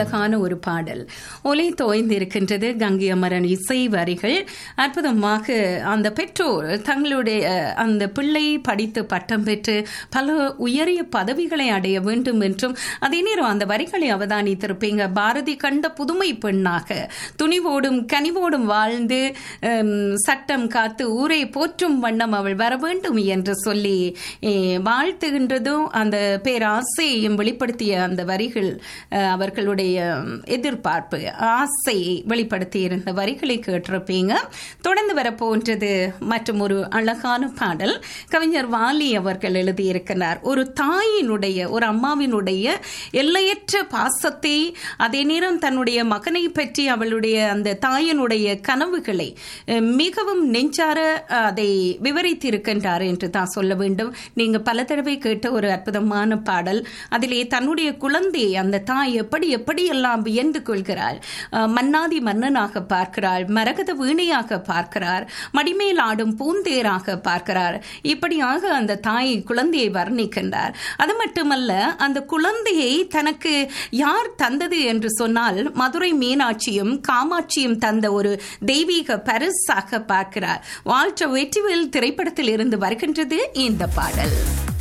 அழகான ஒரு பாடல் ஒலி தோய்ந்திருக்கின்றது கங்கை அமரன் இசை வரிகள் அற்புதமாக அந்த பெற்றோர் தங்களுடைய அந்த பிள்ளை படித்து பட்டம் பெற்று பல உயரிய பதவிகளை அடைய வேண்டும் என்றும் அதே நேரம் அந்த வரிகளை அவதானித்திருப்பீங்க பாரதி கண்ட புதுமை பெண்ணாக துணிவோடும் கனிவோடும் வாழ்ந்து ஹம், சட்டம் காத்து ஊரை போற்றும் வண்ணம் அவள் வர வேண்டும் என்று சொல்லி eh, வாழ்த்துகின்றதும் அந்த பேராசையையும் வெளிப்படுத்திய அந்த வரிகள் அஹ், அவர்களுடைய ம், எதிர்பார்ப்பு ஆசையை வெளிப்படுத்தி இருந்த வரிகளை கேட்டிருப்பீங்க தொடர்ந்து வரப்போன்றது மற்றும் ஒரு அழகான பாடல் கவிஞர் வாலி அவர்கள் எழுதியிருக்கிறார் ஒரு தாயினுடைய ஒரு அம்மாவினுடைய எல்லையற்ற பாசத்தை அதே நேரம் தன்னுடைய மகனை பற்றி அவளுடைய அந்த தாயினுடைய கனவுகளை அஹ், மிகவும் நெஞ்சார அஹ், அதை விவரித்திருக்கின்றார் என்று தான் சொல்ல வேண்டும் நீங்க பல தடவை கேட்ட ஒரு அற்புதமான பாடல் அதிலே தன்னுடைய குழந்தை அந்த தாய் எப்படி எப்படி எல்லாம் வியந்து கொள்கிறாள் அஹ், மன்னாதி மன்னனாக பார்க்கிறாள் மரகத வீணையாக பார்க்கிறார் மடிமேல் ஆடும் பூந்தேராக பார்க்கிறார் இப்படியாக அந்த தாய் குழந்தையை வர்ணிக்கின்றார் அது மட்டுமல்ல அந்த குழந்தையை தனக்கு யார் தந்தது என்று சொன்னால் மதுரை மீனாட்சியும் காமாட்சியும் தந்த ஒரு தெய்வீக பரிசாக பார்க்கிறார் வால்டர் வெற்றிவேல் திரைப்படத்தில் இருந்து வருகின்றது இந்த பாடல்